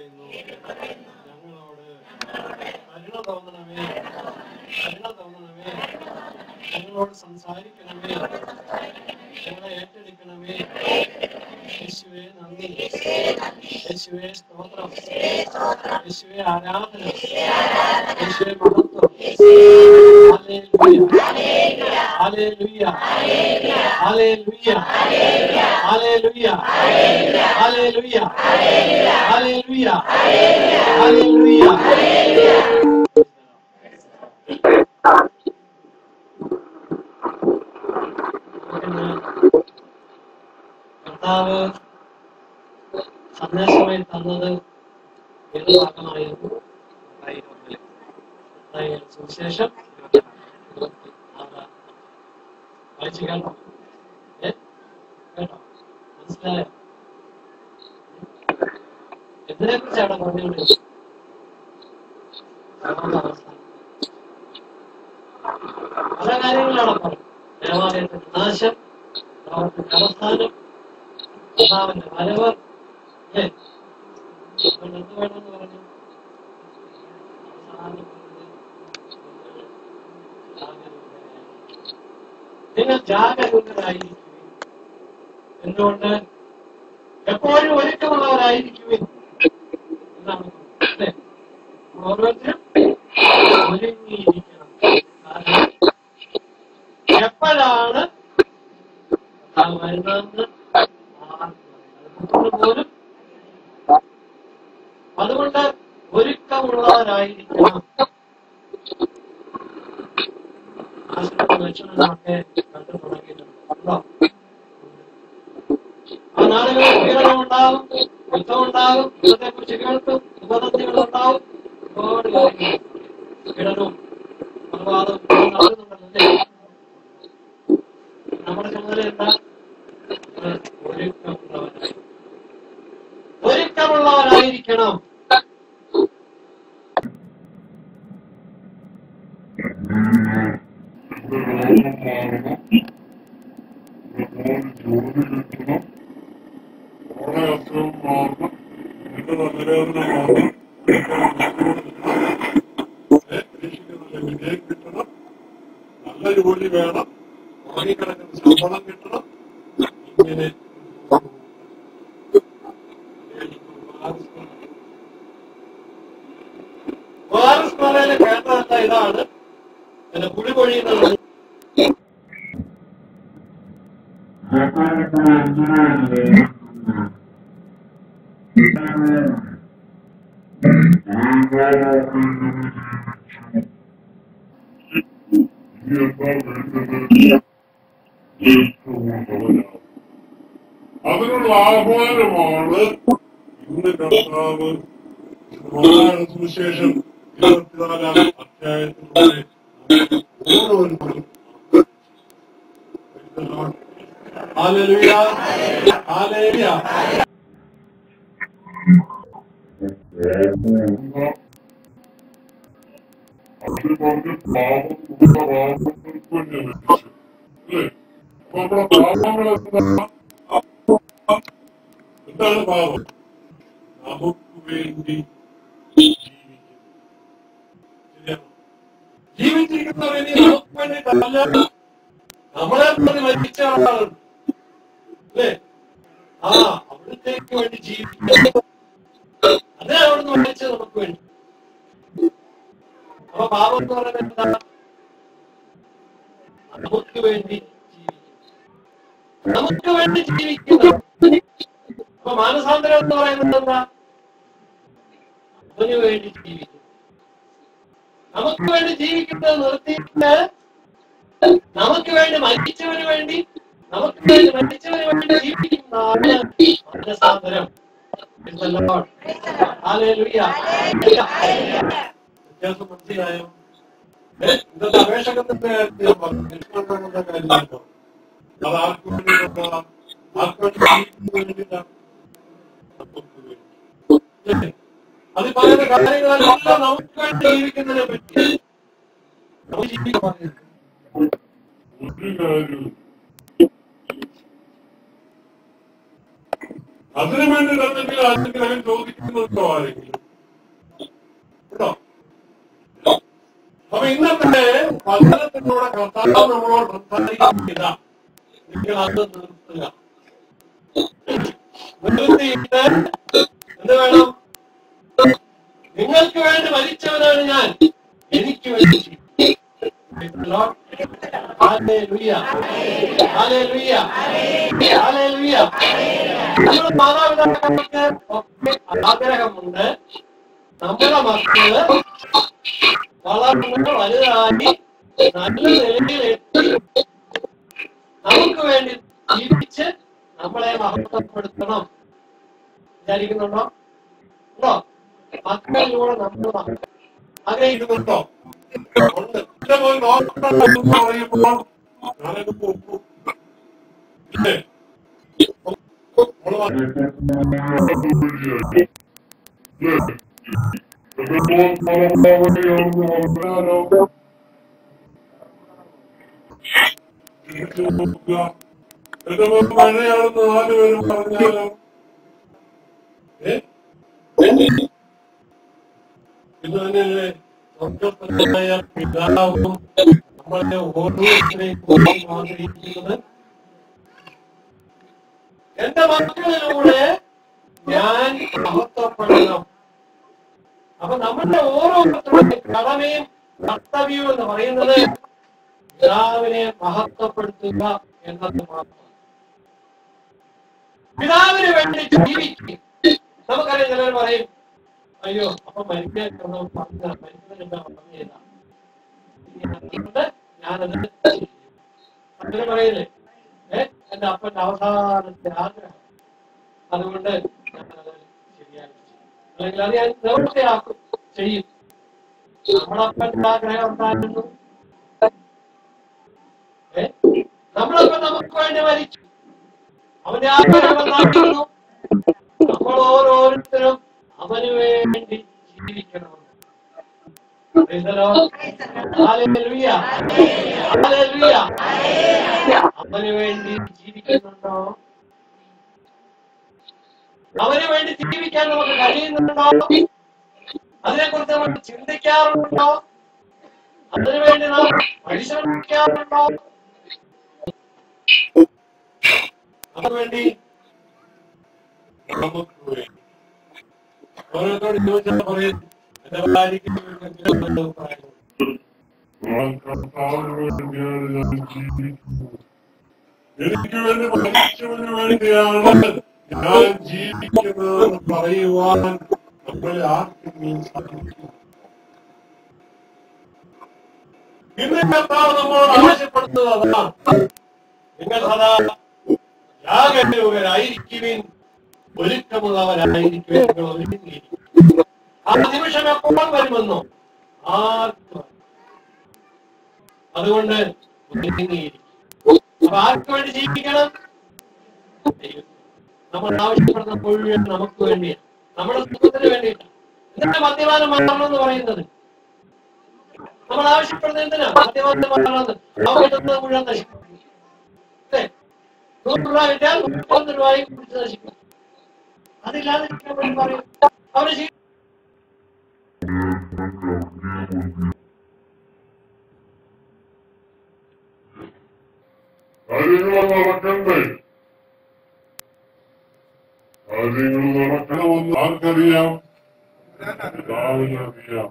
പറയുന്നു ഞങ്ങളോട് കരുണ തോന്നണമേ കരുണ തോന്നണമേ ഞങ്ങളോട് സംസാരിക്കണമേ ഞങ്ങളെ ഏറ്റെടുക്കണമേ യേശുവേ നന്ദി യേശുവേ സ്തോത്രം യേശുവേ ആരാധന യേശുവേ മഹത്വം hallelujah hallelujah hallelujah hallelujah hallelujah hallelujah കർത്താവ് സന്ദേശമായി തന്നത് ഏത് ഭാഗമായിരുന്നു മത്തായി ഒന്നില്. മത്തായി സുവിശേഷം ഇരുപത്തി ആറാം വായിച്ചു കേട്ടോ ഏ കേട്ടോ മനസ്സിലായോ എന്തിനെ കുറിച്ചാണ് പറഞ്ഞുകൊണ്ടിരുന്നത് അവസ്ഥ പല കാര്യങ്ങളാണ് പറഞ്ഞത് ദേവാലയത്തിന്റെ നാശം ലോകത്തിന്റെ അവസാനം കർത്താവിന്റെ വരവ് അല്ലേ അതുകൊണ്ട് എന്ത് വേണമെന്ന് പറഞ്ഞു അവസാനം പറഞ്ഞത് നിങ്ങൾ ജാഗരൂകരായിരിക്കും എന്തുകൊണ്ട് എപ്പോഴും ഒരുക്കമുള്ളവരായിരിക്കുവിൻ എന്നാണ് അല്ലേ നമ്മൾ ഓരോരുത്തരും ഒരുങ്ങിയിരിക്കണം കാരണം എപ്പോഴാണ് കർത്താവ് വരുന്നതെന്ന് ആർക്കും അറിയില്ല. പോലും അതുകൊണ്ട് ഒരുക്കമുള്ളവരായിരിക്കണം ആശ്രമ ലക്ഷണങ്ങളൊക്കെ കണ്ടു തുടങ്ങിയിട്ടുണ്ട് ഉണ്ടോ? ആ നാടുകളിൽ പീഡനമുണ്ടാകും യുദ്ധമുണ്ടാകും യുദ്ധത്തെ കുറിച്ച് കേൾക്കും ഉപനന്ദികളുണ്ടാവും ഒരുപാട് കാര്യങ്ങൾ പീഡനവും കൊലപാതകവും ഒക്കെ നടക്കുന്നുണ്ടല്ലേ നമ്മുടെ ചുമതല എന്താ നമ്മൾ ഒരുക്കമുള്ളവരായി ഒരുക്കമുള്ളവരായിരിക്കണം നല്ല ജോലി വേണം ഉറങ്ങിക്കിടക്കുന്ന ശമ്പളം കിട്ടണം ഇങ്ങനെ വാരസ്മരയില് കേട്ടതല്ല ഇതാണ് എന്നെ കുടി പൊഴിയുന്നത് അതിനുള്ള ആഹ്വാനമാണ് ഇന്ന് കർത്താവ് മലയാള സുവിശേഷം ഇരുപത്തിനാലാം അധ്യായത്തിലൂടെ ഓരോരുത്തരും ഹാലലുയ ഹാലേലിയ അത് പറഞ്ഞ് പാപം പാപങ്ങൾക്ക് വേണ്ടി ലഭിച്ചു അല്ലേ അപ്പൊ നമ്മുടെ പാപങ്ങൾ എന്താണ് എന്താണ് പാപം നമുക്ക് വേണ്ടി ജീവിക്കുന്നു ശരിയാണോ ജീവിച്ചിരിക്കുന്നവരെ നമുക്ക് വേണ്ടിയിട്ടല്ല നമ്മളെ പ്രതി മരിച്ച ആളാണ് അല്ലേ ആ അവിടത്തേക്ക് വേണ്ടി ജീവിക്കണം അതേ അവിടുന്ന് മരിച്ചത് നമുക്ക് വേണ്ടി അപ്പൊ പാപം എന്ന് പറയുന്നത് എന്താ നമുക്ക് വേണ്ടി ജീവിക്കും നമുക്ക് വേണ്ടി ജീവിക്കുക അപ്പൊ മാനസാന്തരം എന്ന് പറയുന്നത് എന്താ അവന് വേണ്ടി ജീവിക്കും നമുക്ക് വേണ്ടി ജീവിക്കുന്നത് നിർത്തിയിട്ട് നമുക്ക് വേണ്ടി മരിച്ചവന് വേണ്ടി നമുക്ക് വേണ്ടി മരിച്ചവന് വേണ്ടി ജീവിക്കുന്നതാണ് മാനസാന്തരം Praise the Lord. Hallelujah. വ്യത്യാസം മനസ്സിലായോ ഏ? ഇന്നത്തെ അപേക്ഷകത്തിന്റെ കാര്യത്തിൽ ഞാൻ പറഞ്ഞു. നിഷ്കർഷകന്റെ കാര്യമില്ലല്ലോ. അത് ആർക്ക് വേണ്ടിയിട്ടാണ് ആർക്ക് വേണ്ടി ജീവിക്കുന്നതിന് വേണ്ടിയിട്ടാണ് നമുക്ക് വേണ്ടി. ഏ? അത് ഈ പറയുന്ന കാര്യങ്ങളെല്ലാം നമുക്ക് വേണ്ടി ജീവിക്കുന്നതിനെ പറ്റി നമുക്ക് ജീവിക്കാൻ പറഞ്ഞിട്ടുണ്ട് ഒരു കാര്യവും അതിനു വേണ്ടി എന്തെങ്കിലും അനുഗ്രഹം ചോദിക്കുന്നുണ്ടോ ആരെങ്കിലും കേട്ടോ അപ്പൊ ഇന്നത്തെ വചനത്തിലൂടെ കർത്താവ് നമ്മളോട് സംസാരിക്കുന്നില്ല നിങ്ങൾ അത് നിർത്തുക നിർത്തിയിട്ട് എന്ത് വേണം നിങ്ങൾക്ക് വേണ്ടി മരിച്ചവനാണ് ഞാൻ എനിക്ക് വേണ്ടി Hallelujah. Hallelujah. Hallelujah. നമ്മുടെ മാതാപിതാക്കൾക്ക് ഒക്കെ ആഗ്രഹമുണ്ട് നമ്മുടെ മക്കള് വളർന്ന് വലുതായി നല്ല നിലയിൽ എത്തി നമുക്ക് വേണ്ടി ജീവിച്ച് നമ്മളെ മഹത്വപ്പെടുത്തണം വിചാരിക്കുന്നുണ്ടോ ഉണ്ടോ മക്കളിലൂടെ നമ്മൾ ആഗ്രഹിക്കുന്നുണ്ടോ ഉണ്ട് ഇവിടെ പോയി നോക്കണം എന്ന് പറയുമ്പോൾ ഞാനൊക്കെ പോകും ഇല്ലേ മോള് വന്ന് എന്റെ മഴയാണെന്ന് നാലുപേരും പറഞ്ഞാലോ ഏ ഇത് തന്നെയല്ലേ സ്വർഗസ്ഥനായ പിതാവും നമ്മളെ ഓരോരുത്തരെയും ആഗ്രഹിക്കുന്നത് എന്റെ മക്കളിലൂടെ ഞാൻ മഹത്വപ്പെടണം അപ്പൊ നമ്മുടെ ഓരോരുത്തരുടെ കടമയും കർത്തവ്യവും എന്ന് പറയുന്നത് പിതാവിനെ മഹത്വപ്പെടുത്തുക എന്നത് മാത്രം പിതാവിന് വേണ്ടി ജീവിക്കും നമുക്കറിയാം ചിലർ പറയും അയ്യോ അപ്പൊ മരിക്കാൻ പറഞ്ഞ മരിക്കുന്നതിന്റെ പറഞ്ഞതാ അതുകൊണ്ട് ഞാനത് ചെയ്യും. അങ്ങനെ പറയില്ലേ ഏ എന്റെ അപ്പന്റെ അവസാനത്തെ ആഗ്രഹം അതുകൊണ്ട് ഞാനത് ശരിയാക്കി ചെയ്യും. അല്ലെങ്കിൽ അത് ഞാൻ നിവൃത്തിയാക്കും ചെയ്യും നമ്മുടെ അപ്പന്റെ ആഗ്രഹം ഉണ്ടായിരുന്നു ഏ നമ്മളപ്പൻ നമുക്ക് വേണ്ടി മരിച്ചു അവന്റെ ആഗ്രഹം എന്തായിരുന്നു നമ്മൾ ഓരോരുത്തരും അവന് വേണ്ടി ജീവിക്കണമെന്ന് Praise the Lord. Hallelujah. Hallelujah. അവന് വേണ്ടി ജീവിക്കുന്നുണ്ടോ അവന് വേണ്ടി ജീവിക്കാൻ നമുക്ക് കഴിയുന്നുണ്ടോ അതിനെക്കുറിച്ച് നമ്മൾ ചിന്തിക്കാറുണ്ടോ അതിനുവേണ്ടി നാം പരിശ്രമിക്കാറുണ്ടോ അതിനുവേണ്ടി നമുക്ക് വേണ്ടി ഓരോരുത്തോട് ചോദിച്ചാൽ പറയും എന്റെ ഭാര്യയ്ക്ക് എന്തെങ്കിലും അഭിപ്രായം ഞാൻ കർത്താവിന് വേണ്ടിയാണ് ഞാൻ ജീവിക്കുന്നത് എനിക്ക് വേണ്ടി മരിച്ചവന് വേണ്ടിയാണ് ഞാൻ ജീവിക്കുന്നതെന്ന് പറയുവാൻ നമ്മളെ ആർക്കെങ്കിലും സാധിക്കും ഇന്ന് കർത്താവ് നമ്മോട് ആവശ്യപ്പെടുന്നത് അതാണ് നിങ്ങൾ സദാ യാഗരൂപരായിരിക്കുവിൻ ഒരുക്കമുള്ളവരായിരിക്കുവിൻ നിങ്ങൾ ഒരുങ്ങിയിരിക്കും ആ നിമിഷം എപ്പോൾ വരുമെന്നോ ആർക്കും അറിയില്ല. അതുകൊണ്ട് ഒരുങ്ങിയിരിക്കും അപ്പൊ ആർക്ക് വേണ്ടി ജീവിക്കണം ദൈവത്തിന്. നമ്മൾ ആവശ്യപ്പെടുന്ന മുഴുവൻ നമുക്ക് വേണ്ടിയാണ് നമ്മുടെ സുഖത്തിന് വേണ്ടിയിട്ടാണ് എന്തിനാ മദ്യപാനം മാറണം എന്ന് പറയുന്നത് നമ്മൾ ആവശ്യപ്പെടുന്നത് എന്തിനാ മദ്യപാനം മാറണമെന്ന് അവ കിട്ടുന്നത് മുഴുവൻ നശിക്കും അല്ലേ? നൂറ് രൂപ കിട്ടിയാൽ മുപ്പത്തൊന്ന് രൂപയും പിടിച്ച് നശിക്കും അതില്ലാതെ ഇരിക്കാൻ വേണ്ടി പറയും അവര് ചെയ്യും കാര്യങ്ങൾ നടക്കണ്ടേ കാര്യങ്ങൾ നടക്കണമെന്ന് ആർക്കറിയാം പിതാവിനറിയാം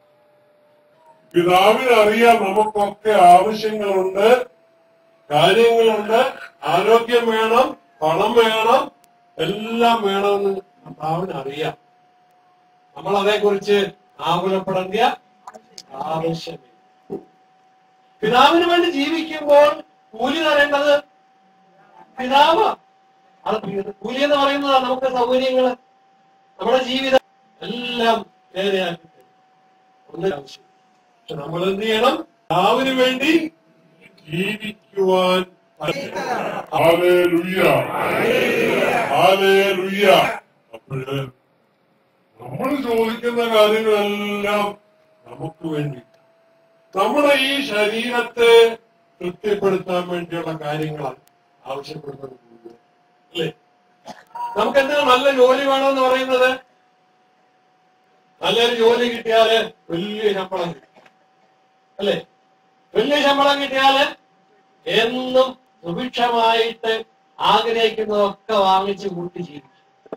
പിതാവിനറിയാം നമുക്കൊക്കെ ആവശ്യങ്ങളുണ്ട് കാര്യങ്ങളുണ്ട് ആരോഗ്യം വേണം പണം വേണം എല്ലാം വേണമെന്ന് പിതാവിനറിയാം നമ്മൾ അതേക്കുറിച്ച് ആകുലപ്പെടേണ്ട ആവശ്യമില്ല പിതാവിന് വേണ്ടി ജീവിക്കുമ്പോൾ കൂലി തരേണ്ടത് പിതാവ് അത് കൂലി എന്ന് പറയുന്നത് നമുക്ക് സൗകര്യങ്ങള് നമ്മുടെ ജീവിതം എല്ലാം നേരെയാക്കി തരും. ഒന്നും ആവശ്യം പക്ഷെ നമ്മൾ എന്ത് ചെയ്യണം പിതാവിന് വേണ്ടി ജീവിക്കുവാൻ ഹാലേലുയ്യ. ഹാലേലുയ്യ. അപ്പോഴ് നമ്മൾ ചോദിക്കുന്ന കാര്യങ്ങളെല്ലാം നമുക്ക് വേണ്ടി നമ്മുടെ ഈ ശരീരത്തെ തൃപ്തിപ്പെടുത്താൻ വേണ്ടിയുള്ള കാര്യങ്ങളാണ് ആവശ്യപ്പെടുന്നത് മുഴുവൻ. അല്ലേ നമുക്ക് എന്തിനാ നല്ല ജോലി വേണമെന്ന് പറയുന്നത് നല്ലൊരു ജോലി കിട്ടിയാല് വലിയ ശമ്പളം കിട്ടും അല്ലേ വലിയ ശമ്പളം കിട്ടിയാല് എന്നും സുഭിക്ഷമായിട്ട് ആഗ്രഹിക്കുന്നതൊക്കെ വാങ്ങിച്ച് കൂട്ടി ജീവിക്കും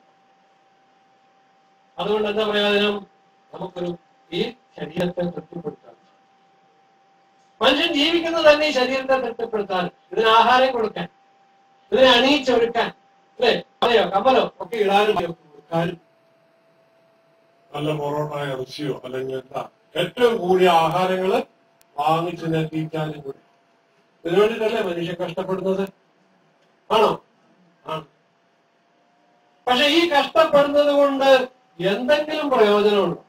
അതുകൊണ്ട് എന്താ പ്രയോജനം നമുക്കൊരു ഈ ശരീരത്തെ തൃപ്തിപ്പെടുത്താൻ മനുഷ്യൻ ജീവിക്കുന്നത് തന്നെ ഈ ശരീരത്തെ തൃപ്തിപ്പെടുത്താൻ ഇതിന് ആഹാരം കൊടുക്കാൻ ഇതിനെ അണിയിച്ചൊരുക്കാൻ അല്ലേ അതെയോ കമ്മലോ ഒക്കെ ഇടാനും കൊടുക്കാനും നല്ല പൊറോട്ട ഇറച്ചിയോ അല്ലെങ്കിൽ എന്താ ഏറ്റവും കൂടിയ ആഹാരങ്ങള് വാങ്ങിച്ച് നിർത്തിക്കാനും കൂടി ഇതിനു വേണ്ടിയിട്ടല്ലേ മനുഷ്യൻ കഷ്ടപ്പെടുന്നത് ആണോ ആണ് പക്ഷെ ഈ കഷ്ടപ്പെടുന്നത് കൊണ്ട് എന്തെങ്കിലും പ്രയോജനമുണ്ടോ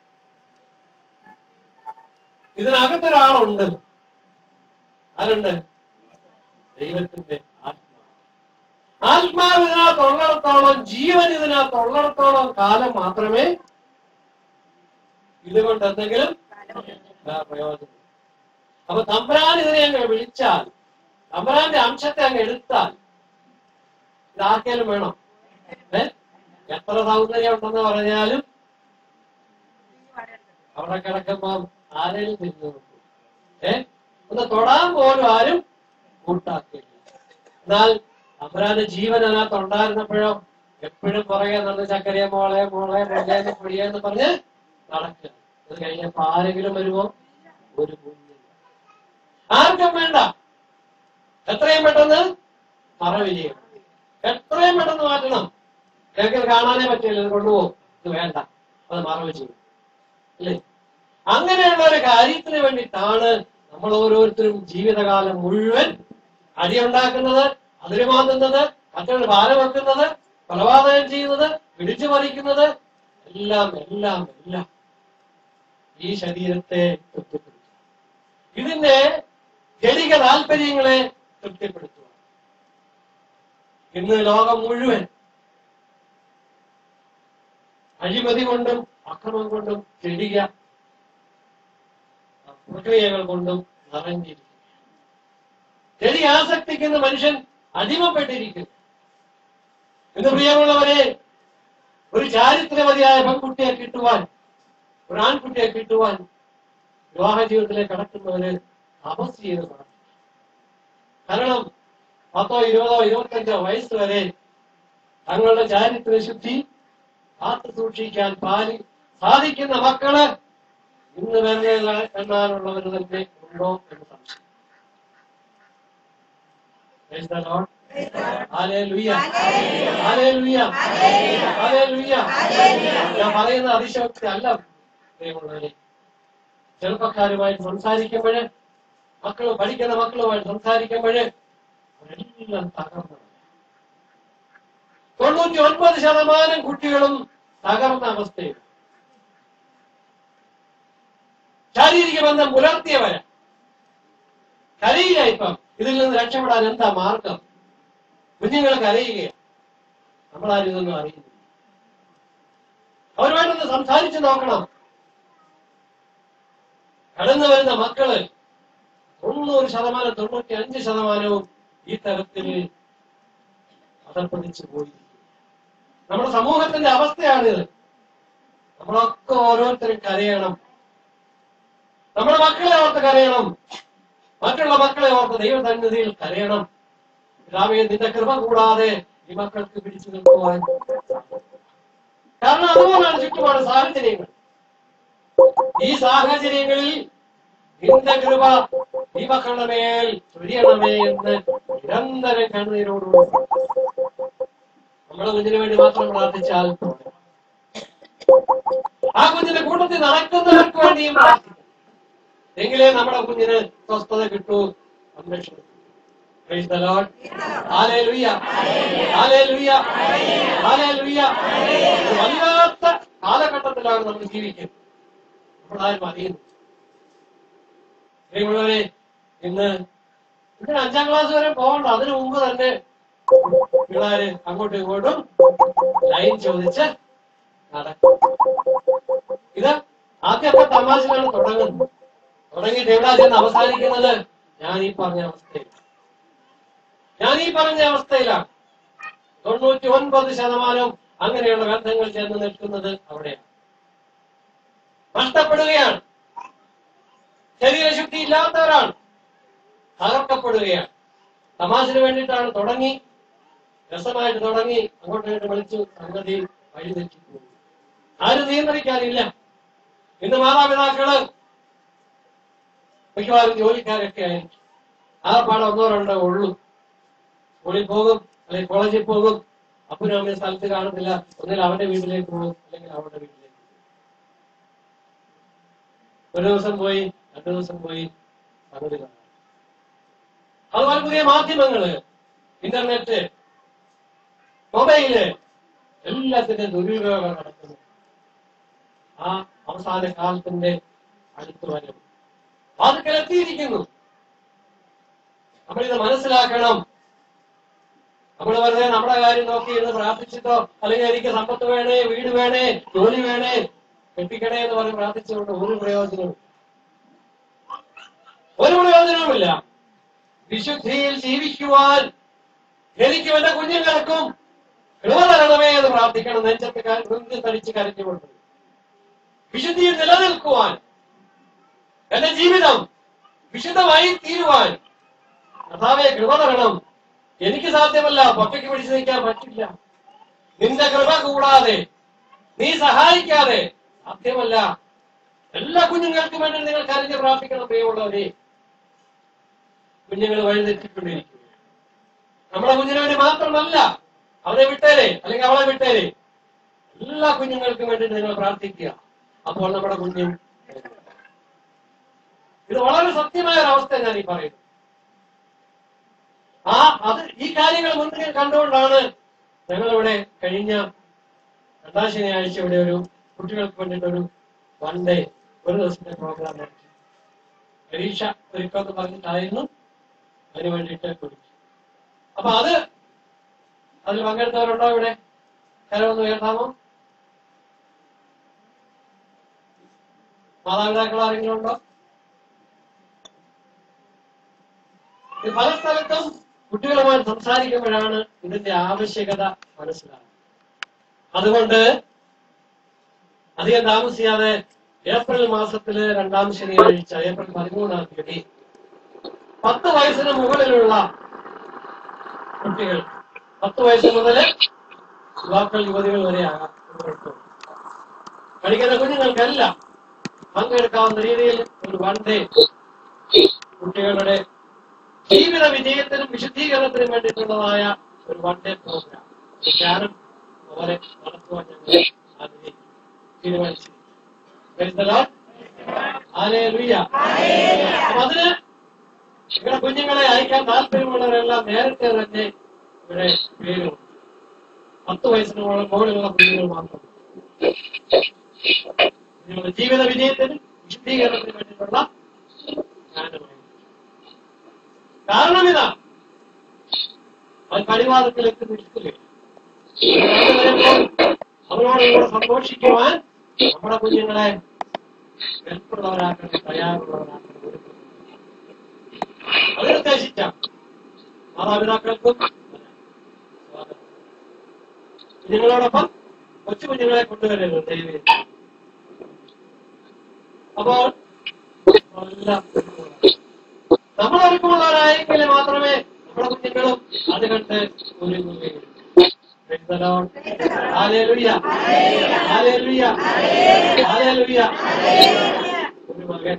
ഇതിനകത്തൊരാളുണ്ട് ആരുണ്ട് ദൈവത്തിന്റെ ആത്മാവ് ആത്മാവ് ഇതിനകത്തുള്ളിടത്തോളം ജീവൻ ഇതിനകത്തുള്ളിടത്തോളം കാലം മാത്രമേ ഇതുകൊണ്ട് എന്തെങ്കിലും ആ, പ്രയോജനം അപ്പൊ തമ്പുരാൻ ഇതിനെ അങ്ങ് വിളിച്ചാൽ തമ്പുരാന്റെ അംശത്തെ അങ്ങ് എടുത്താൽ ഇതാർക്കേലും വേണം ഏ എത്ര സൗന്ദര്യം ഉണ്ടെന്ന് പറഞ്ഞാലും അവിടെ കിടക്കുമ്പോ ആരെയും തിരിഞ്ഞു നോക്കും ഏ ഒന്ന് തൊടാൻ പോലും ആരും കൂട്ടാക്കില്ല എന്നാൽ തമ്പുരാന്റെ ജീവൻ അതിനകത്ത് ഉണ്ടായിരുന്നപ്പോഴോ എപ്പോഴും പുറകെ നടന്ന് ചക്കരയെ മോളെ മോളെ മോളെ പൊടിയെന്ന് പറഞ്ഞ് നടക്കുക അത് കഴിഞ്ഞപ്പോ ആരെങ്കിലും വരുമോ ഒരു കുഞ്ഞില്ല ആർക്കും വേണ്ട എത്രയും പെട്ടെന്ന് മറവിരിയും എത്രയും പെട്ടെന്ന് മാറ്റണം ഞങ്ങൾക്ക് ഇത് കാണാനേ പറ്റില്ല ഇത് കൊണ്ടുപോകും ഇത് വേണ്ട അത് മറവ് ചെയ്യും അല്ലേ അങ്ങനെയുള്ള ഒരു കാര്യത്തിന് വേണ്ടിയിട്ടാണ് നമ്മൾ ഓരോരുത്തരും ജീവിതകാലം മുഴുവൻ അടിയുണ്ടാക്കുന്നത് അതിര് മാന്തുന്നത് മറ്റുള്ള ഭാരം വെക്കുന്നത് കൊലപാതകം ചെയ്യുന്നത് പിടിച്ചു പറിക്കുന്നത് എല്ലാം എല്ലാം എല്ലാം ഈ ശരീരത്തെ തൃപ്തിപ്പെടുത്തുക ഇതിന്റെ ജനിക താല്പര്യങ്ങളെ തൃപ്തിപ്പെടുത്തുക ഇന്ന് ലോകം മുഴുവൻ അഴിമതി കൊണ്ടും അക്രമം കൊണ്ടും ചെടിക പ്രക്രിയകൾ കൊണ്ടും നിറഞ്ഞിരിക്കുന്നു ചെടി ആസക്തിക്കുന്ന മനുഷ്യൻ അടിമപ്പെട്ടിരിക്കുന്നു ഇന്ന് പ്രിയമുള്ളവരെ ഒരു ചാരിത്രമതിയായ പെൺകുട്ടിയെ കിട്ടുവാൻ ഒരു ആൺകുട്ടിയെ കിട്ടുവാൻ വിവാഹ ജീവിതത്തിലേക്ക് കടക്കുന്നവര് തപസ് ചെയ്ത് പ്രാർത്ഥിക്കും കാരണം പത്തോ ഇരുപതോ ഇരുപത്തഞ്ചോ വയസ്സ് വരെ തങ്ങളുടെ ചാരിത്ര ശുദ്ധി കാത്തു സൂക്ഷിക്കാൻ പാലി സാധിക്കുന്ന മക്കള് ഇന്ന് വരെ എണ്ണാനുള്ളവർ തന്നെ ഉണ്ടോ എന്ന് സംശയം Praise the Lord. Hallelujah. Hallelujah. Hallelujah. ഞാൻ പറയുന്ന അതിശോക്തി അല്ല പ്രിയമുള്ളവരെ ചെറുപ്പക്കാരുമായി സംസാരിക്കുമ്പോഴ് മക്കൾ പഠിക്കുന്ന മക്കളുമായി സംസാരിക്കുമ്പോഴ് അവരെല്ലാം തകർന്നു തൊണ്ണൂറ്റി ഒൻപത് ശതമാനം കുട്ടികളും തകർന്ന അവസ്ഥയിൽ ശാരീരിക ബന്ധം പുലർത്തിയവര് കരയില്ല ഇപ്പം ഇതിൽ നിന്ന് രക്ഷപ്പെടാൻ എന്താ മാർഗം കുഞ്ഞുങ്ങൾ കരയുകയാണ് നമ്മളാരും ഇതൊന്നും അറിയുന്നില്ല അവരുമായിട്ടൊന്ന് സംസാരിച്ചു നോക്കണം കടന്നു വരുന്ന മക്കള് തൊണ്ണൂറ് ശതമാനം തൊണ്ണൂറ്റി അഞ്ച് ശതമാനവും ഈ തരത്തിൽ അതർപ്പതിച്ചു പോയി നമ്മുടെ സമൂഹത്തിന്റെ അവസ്ഥയാണിത് നമ്മളൊക്കെ ഓരോരുത്തരും കരയണം നമ്മുടെ മക്കളെ ഓർത്ത് കരയണം മറ്റുള്ള മക്കളെ ഓർത്ത് ദൈവസന്നിധിയിൽ കരയണം രാമയെ നിന്റെ കൃപ കൂടാതെ ഈ മക്കൾക്ക് പിടിച്ചു നിൽക്കുവാൻ കാരണം അതുപോലാണ് ചുറ്റുപാട് സാഹചര്യങ്ങൾ ഈ സാഹചര്യങ്ങളിൽ നിന്റെ കൃപ ഈ മക്കളുടെ മേൽ ചൊരിയണമേ എന്ന് നിരന്തരം കണ്ണീരോടുകൂടി നമ്മുടെ കുഞ്ഞിന് വേണ്ടി മാത്രം പ്രാർത്ഥിച്ചാൽ പോരാ. ആ കുഞ്ഞിന്റെ കൂട്ടത്തിൽ നടക്കുന്നവർക്ക് വേണ്ടിയും പ്രാർത്ഥിക്കണം എങ്കിലേ നമ്മുടെ കുഞ്ഞിന് സ്വസ്ഥത കിട്ടൂ സംരക്ഷണം Praise the Lord. Hallelujah. Hallelujah. Hallelujah. ഒരു വല്ലാത്ത കാലഘട്ടത്തിലാണ് നമ്മൾ ജീവിക്കുന്നത് നമ്മളാരും അറിയുന്നു പ്രിയമുള്ളവരെ ഇന്ന് ഇതിന് അഞ്ചാം ക്ലാസ് വരെ പോകണ്ട അതിനു മുമ്പ് തന്നെ പിള്ളേര് അങ്ങോട്ടും ഇങ്ങോട്ടും ലൈൻ ചോദിച്ച് നടക്കും ഇത് ആദ്യമൊക്കെ തമാശകളാണ് തുടങ്ങുന്നത് തുടങ്ങിയിട്ട് എവിടാ ചെന്ന് അവസാനിക്കുന്നത് ഞാൻ ഈ പറഞ്ഞ അവസ്ഥയിൽ ഞാൻ ഈ പറഞ്ഞ അവസ്ഥയിലാണ് തൊണ്ണൂറ്റി ഒൻപത് ശതമാനം അങ്ങനെയുള്ള ബന്ധങ്ങൾ ചെന്ന് നിൽക്കുന്നത് അവിടെയാണ് നഷ്ടപ്പെടുകയാണ് ശരീരശുദ്ധി ഇല്ലാത്തവരാണ് തകർക്കപ്പെടുകയാണ് തമാശന് വേണ്ടിയിട്ടാണ് തുടങ്ങി രസമായിട്ട് തുടങ്ങി അങ്ങോട്ട് ഇങ്ങോട്ട് വിളിച്ചു സംഗതി വഴിതെറ്റി പോകും ആരും നിയന്ത്രിക്കാനില്ല ഇന്ന് മാതാപിതാക്കള് മിക്കവാറും ജോലിക്കാരൊക്കെ ആയിരിക്കും ആ പാടം ഒന്നോ രണ്ടോ ഉള്ളൂ സ്കൂളിൽ പോകും അല്ലെങ്കിൽ കോളേജിൽ പോകും അപ്പനും അമ്മയും സ്ഥലത്ത് കാണത്തില്ല ഒന്നിൽ അവന്റെ വീട്ടിലേക്ക് പോകും അല്ലെങ്കിൽ അവളുടെ വീട്ടിലേക്ക് പോകും. ഒരു ദിവസം പോയി രണ്ടു ദിവസം പോയി സംഗതി കാണാം അതുപോലെ പുതിയ മാധ്യമങ്ങള് ഇന്റർനെറ്റ് മൊബൈല് എല്ലാത്തിന്റെ ദുരുപയോഗം നടക്കുന്നു ആ അവസാന കാലത്തിന്റെ അടുത്ത് വരും വാതുക്കൽ എത്തിയിരിക്കുന്നു നമ്മളിത് മനസ്സിലാക്കണം നമ്മൾ വെറുതെ നമ്മുടെ കാര്യം നോക്കി ഇരുന്ന് പ്രാർത്ഥിച്ചിട്ടോ അല്ലെങ്കിൽ എനിക്ക് സമ്പത്ത് വേണേ വീട് വേണേ ജോലി വേണേ കെട്ടിക്കണേ എന്ന് പറഞ്ഞ് പ്രാർത്ഥിച്ചുകൊണ്ട് ഒരു പ്രയോജനവും ഒരു പ്രയോജനവുമില്ല വിശുദ്ധിയിൽ ജീവിക്കുവാൻ എനിക്കും എന്റെ കുഞ്ഞുങ്ങൾക്കും കൃപ തരണമേ എന്ന് പ്രാർത്ഥിക്കണം നെഞ്ചത്ത് നെഞ്ച് തടിച്ച് കരഞ്ഞുകൊണ്ട് വിശുദ്ധിയിൽ നിലനിൽക്കുവാൻ എന്റെ ജീവിതം വിശുദ്ധമായി തീരുവാൻ കർത്താവെ കൃപ തരണം എനിക്ക് സാധ്യമല്ല പൊട്ടയ്ക്ക് പിടിച്ചു നിൽക്കാൻ പറ്റില്ല നിന്റെ കൃപ കൂടാതെ നീ സഹായിക്കാതെ സാധ്യമല്ല എല്ലാ കുഞ്ഞുങ്ങൾക്കും വേണ്ടി നിങ്ങൾ കരഞ്ഞ് പ്രാർത്ഥിക്കണം പ്രിയമുള്ളവരെ കുഞ്ഞുങ്ങൾ വഴിതെറ്റിക്കൊണ്ടിരിക്കുക നമ്മുടെ കുഞ്ഞിന് വേണ്ടി മാത്രമല്ല അവനെ വിട്ടേരെ അല്ലെങ്കിൽ അവളെ വിട്ടേരെ എല്ലാ കുഞ്ഞുങ്ങൾക്കും വേണ്ടി നിങ്ങൾ പ്രാർത്ഥിക്കുക അപ്പോൾ നമ്മുടെ കുഞ്ഞും ഇത് വളരെ സത്യമായ ഒരു അവസ്ഥ ഞാൻ ഈ പറയുന്നത് ആ അത് ഈ കാര്യങ്ങൾ മുൻപിൽ കണ്ടുകൊണ്ടാണ് ഞങ്ങളിവിടെ കഴിഞ്ഞ രണ്ടാം ശനിയാഴ്ച ഇവിടെ ഒരു കുട്ടികൾക്ക് വേണ്ടിയിട്ട് ഒരു വൺ ഡേ ഒരു ദിവസത്തെ പ്രോഗ്രാം നടത്തി പരീക്ഷ ഒരുക്കം എന്ന് പറഞ്ഞിട്ടായിരുന്നു അതിന് വേണ്ടിയിട്ട് കൊടുത്തു അപ്പൊ അത് അതിൽ പങ്കെടുത്തവരുണ്ടോ ഇവിടെ കരമൊന്ന് ഉയർത്താമോ മാതാപിതാക്കൾ ആരെങ്കിലും ഉണ്ടോ ഇത് പല സ്ഥലത്തും കുട്ടികളുമായി സംസാരിക്കുമ്പോഴാണ് ഇതിന്റെ ആവശ്യകത മനസ്സിലാകുന്നത് അതുകൊണ്ട് അധികം താമസിയാതെ ഏപ്രിൽ മാസത്തിലെ രണ്ടാം ശനിയാഴ്ച ഏപ്രിൽ പതിമൂന്നാം തീയതി പത്ത് വയസ്സിന് മുകളിലുള്ള കുട്ടികൾ പത്ത് വയസ്സ് മുതൽ യുവാക്കൾ യുവതികൾ വരെ ആകാം ഒരു കുഴപ്പമില്ല. പഠിക്കുന്ന കുഞ്ഞുങ്ങൾക്കെല്ലാം പങ്കെടുക്കാവുന്ന രീതിയിൽ ഒരു വൺ ഡേ കുട്ടികളുടെ ജീവിത വിജയത്തിനും വിശുദ്ധീകരണത്തിനും വേണ്ടിയിട്ടുള്ളതായ ഒരു വൺ ഡേ പ്രോഗ്രാം ഞാനും അവരെ നടത്തുവാൻ ഞങ്ങൾ ആഗ്രഹിക്കുന്നു തീരുമാനിച്ചു അപ്പൊ അതിന് ഇവിടെ കുഞ്ഞുങ്ങളെ അയക്കാൻ താല്പര്യമുള്ളവരെല്ലാം നേരത്തെ തന്നെ ഇവിടെ പേരുണ്ട് പത്ത് വയസ്സിന് മുകളിൽ മുകളിലുള്ള കുഞ്ഞുങ്ങൾ മാത്രം നിങ്ങളുടെ ജീവിത വിജയത്തിനും വിശുദ്ധീകരണത്തിനും വേണ്ടിയിട്ടുള്ള ജ്ഞാനമായി കാരണം ഇതാ അത് പടിവാദത്തിലേക്ക് നിൽക്കുകയാണ് അവരോട് കൂടെ സന്തോഷിക്കുവാൻ നമ്മുടെ കുഞ്ഞുങ്ങളെ വെൽപ്പുള്ളവരാക്കണം തയ്യാറുള്ളവരാക്കണം അതിനുദ്ദേശിച്ച മാതാപിതാക്കൾക്കും സ്വാഗതം. കുഞ്ഞുങ്ങളോടൊപ്പം കൊച്ചു കുഞ്ഞുങ്ങളെ കൊണ്ടുവരരുത് ദൈവം അപ്പോൾ എല്ലാം നമ്മൾ ഒരുക്കമുള്ളവരായെങ്കിൽ മാത്രമേ നമ്മുടെ കുഞ്ഞുങ്ങളും അത് കണ്ട് ഒരുങ്ങുകയുള്ളൂ Praise the Lord. Hallelujah. Hallelujah. Hallelujah. ഒരു മകൻ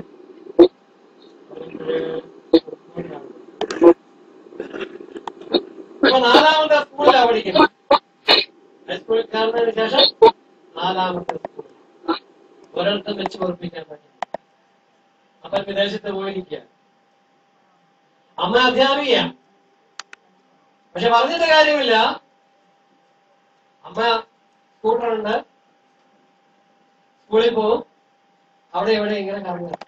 ഇപ്പൊ നാലാമത്തെ സ്കൂളിലാണ് പഠിക്കുന്നത് ഹൈസ്കൂളിൽ കയറുന്നതിന് ശേഷം നാലാമത്തെ സ്കൂളിൽ ഒരിടത്തും വെച്ച് ഉറപ്പിക്കാൻ പറ്റില്ല അപ്പൊ വിദേശത്ത് പോയിരിക്കുക അമ്മ അധ്യാപിക പക്ഷെ പറഞ്ഞിട്ട് കാര്യമില്ല അമ്മ സ്കൂട്ടറുണ്ട് സ്കൂളിൽ പോവും അവിടെ ഇവിടെ ഇങ്ങനെ കറങ്ങുക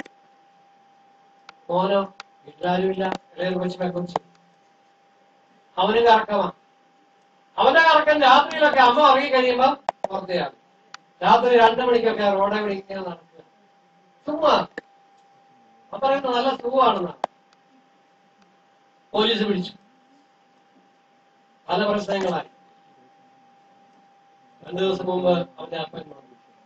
മോനോ വീട്ടിലാരുമില്ല ഇളയൊരു കൊച്ചിനെ കൊച്ചു അവനും കറക്കമാ അവന്റെ കറക്കം രാത്രിയിലൊക്കെ അമ്മ ഉറങ്ങി കഴിയുമ്പോ പുറത്തെയാണ് രാത്രി രണ്ടു മണിക്കൊക്കെ റോഡെ കൂടി ഇങ്ങനെ നടക്കുക സുഖമാ അപ്പൊ പറയുന്നത് നല്ല സുഖമാണെന്നാണ് പോലീസ് പിടിച്ചു പല പ്രശ്നങ്ങളായി രണ്ടു ദിവസം മുമ്പ് അവന്റെ അപ്പൻ മറന്നു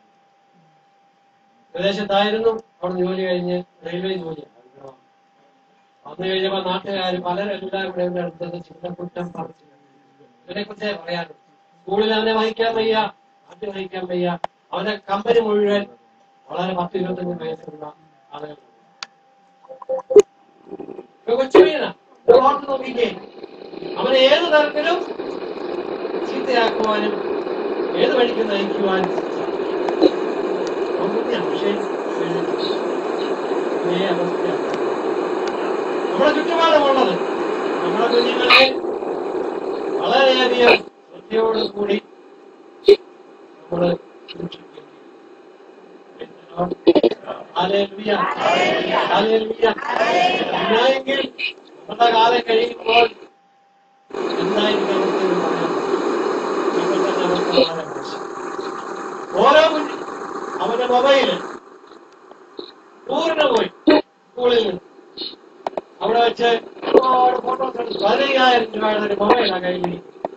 വിദേശത്തായിരുന്നു അവിടെ ജോലി കഴിഞ്ഞ് റെയിൽവേ ജോലിയാണ് വന്നു കഴിഞ്ഞപ്പോ നാട്ടുകാർ പലരെല്ലാം കൂടെ എന്റെ അടുത്തത് ചിന്തക്കുറ്റം പറഞ്ഞു ഇതിനെ കുറിച്ചേ പറയാനുള്ളൂ സ്കൂളിൽ അവനെ വഹിക്കാൻ വയ്യ നാട്ടിൽ വഹിക്കാൻ വയ്യ അവന്റെ കമ്പനി മുഴുവൻ വളരെ പത്ത് ഇരുപത്തഞ്ച് വയസ്സുള്ള ആളുകൾ കൊച്ചുമീന ഓർത്ത് നോക്കിക്കേ അവനെ ഏത് തരത്തിലും ചീത്തയാക്കുവാനും ഏത് വഴിക്ക് നയിക്കുവാനും സാധിക്കും. പക്ഷേ ഇതേ അവസ്ഥയാണ് നമ്മുടെ ചുറ്റുപാടുമുള്ളത് നമ്മുടെ കുഞ്ഞുങ്ങളെ വളരെയധികം ശ്രദ്ധയോടുകൂടി നമ്മൾ സൂക്ഷിക്കേണ്ടി ഹല്ലേലൂയ. ഹല്ലേലൂയ. ഇല്ലായെങ്കിൽ നമ്മുടെ കാലം കഴിയുമ്പോൾ എന്തായിരിക്കും അവസ്ഥ എന്ന് പറയാൻ ഇപ്പോഴത്തെ അവസ്ഥ വളരെ മോശം. ഓരോ കുഞ്ഞു അവന്റെ മൊബൈല് ടൂറിന് പോയി സ്കൂളിൽ നിന്ന് അവിടെ വെച്ച് ഒരുപാട് ഫോട്ടോസ് എടുത്തു പതിനയ്യായിരം രൂപയുടെ ഒരു മൊബൈലാണ് കയ്യിൽ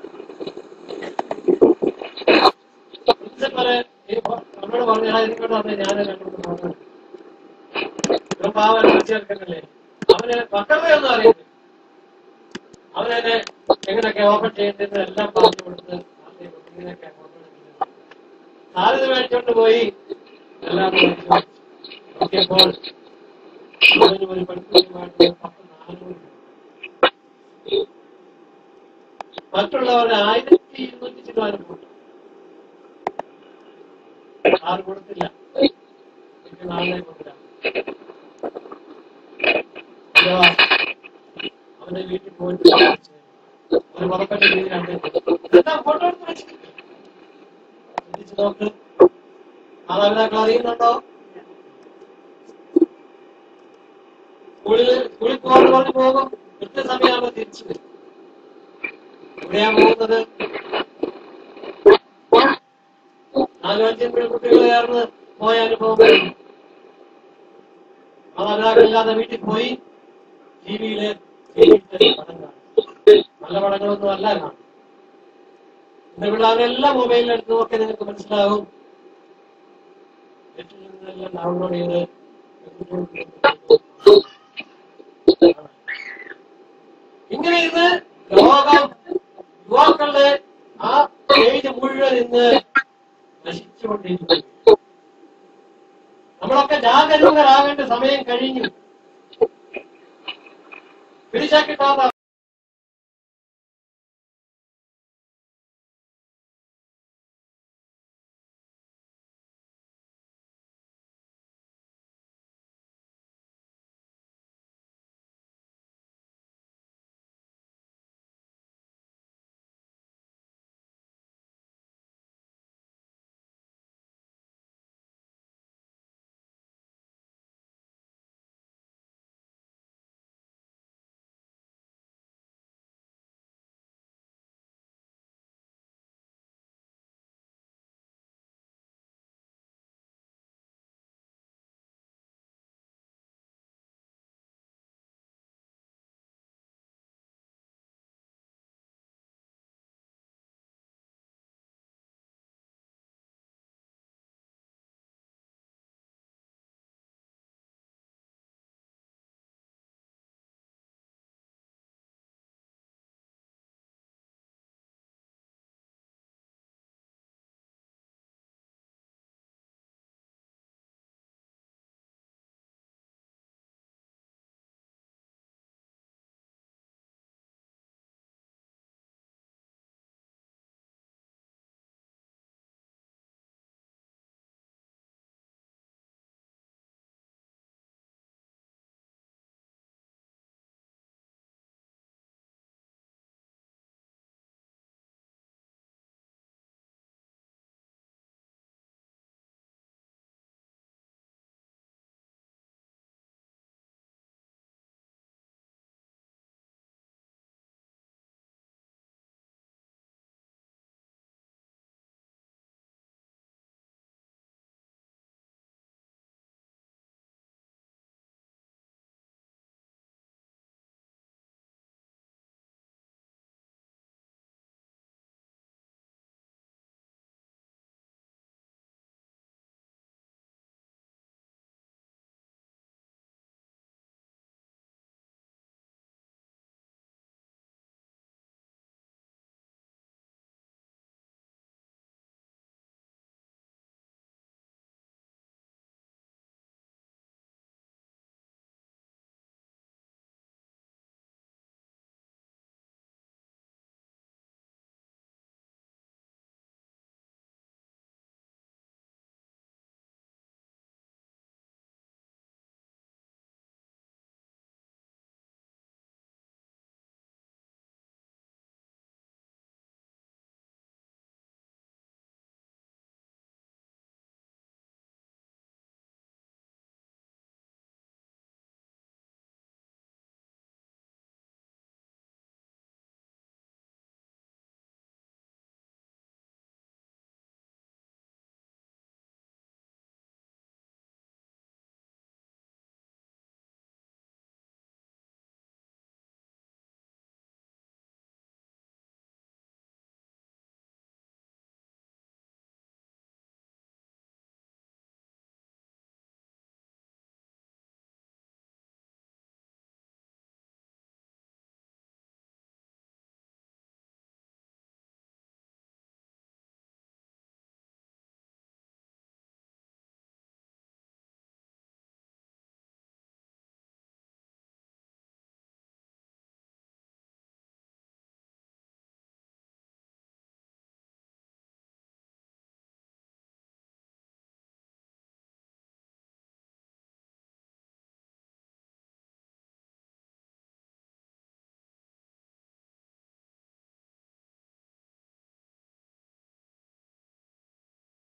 പ്രിൻസിപ്പല് ഈ ഫോ- നമ്മളോട് പറഞ്ഞു "ആ, എനിക്കൊണ്ട് തന്നെ ഞാൻ രണ്ടു ഫോട്ടോ ഒരു പാവൻ ചേർക്കണ്ടല്ലേ അവന് പക്വതയൊന്നും അറിയില്ല അവനെന്നെ എങ്ങനെയൊക്കെ ഓപ്പൺ ചെയ്യേണ്ടത് എല്ലാം പറഞ്ഞു കൊടുത്ത് ആദ്യം ഇങ്ങനെയൊക്കെ ഫോട്ടോ എടുക്കുന്നത് സാറിത് മേടിച്ചോണ്ട് പോയി എല്ലാം മേടിച്ചു. നോക്കിയപ്പോൾ അവന് ഒരു പെൺകുട്ടിയുമായിട്ട് പത്ത് നാനൂറ് രൂപ. മറ്റുള്ളവരുടെ ആയിരത്തി ഇരുന്നൂറ്റി ചിലവാനും പോയി ആറ് കൊടുത്തില്ല എനിക്ക് നാളെ കൊടുക്കാം ഇതാ, അവന്റെ വീട്ടിൽ പോയിട്ട് ചോദിച്ചു. ഒരു പുറപ്പെട്ട രീതിയിലാണ് എന്താ ഫോട്ടോ എടുത്ത് വെച്ചിട്ട് ചിന്തിച്ചു നോക്ക് മാതാപിതാക്കൾ അറിയുന്നുണ്ടോ സ്കൂളിൽ സ്കൂളിൽ പോകാൻ പറഞ്ഞു പോകും കൃത്യസമയമാകുമ്പോൾ തിരിച്ചു വരും എവിടെയാ പോകുന്നത് നാലും അഞ്ചും കുട്ടികൾ ചേർന്ന് പോയ അനുഭവം വരുന്നു മാതാപിതാക്കളില്ലാതെ വീട്ടിൽ പോയി ടി വിയില് പടം കാണും നല്ല പടങ്ങളൊന്നും അല്ല കാണും എന്റെ പിള്ളേരെല്ലാം മൊബൈലിൽ എടുത്ത് നോക്കി നിങ്ങൾക്ക് മനസ്സിലാകും നെറ്റിൽ നിന്നെല്ലാം ഡൗൺലോഡ് ചെയ്ത് ഇങ്ങനെ ഇന്ന് ലോകം യുവാക്കളുടെ ആ ഏജ് മുഴുവൻ ഇന്ന് നശിച്ചുകൊണ്ടിരിക്കുന്നു നമ്മളൊക്കെ ജാഗരൂകരാകേണ്ട സമയം കഴിഞ്ഞു പിടിച്ചാൽ കിട്ടാത്ത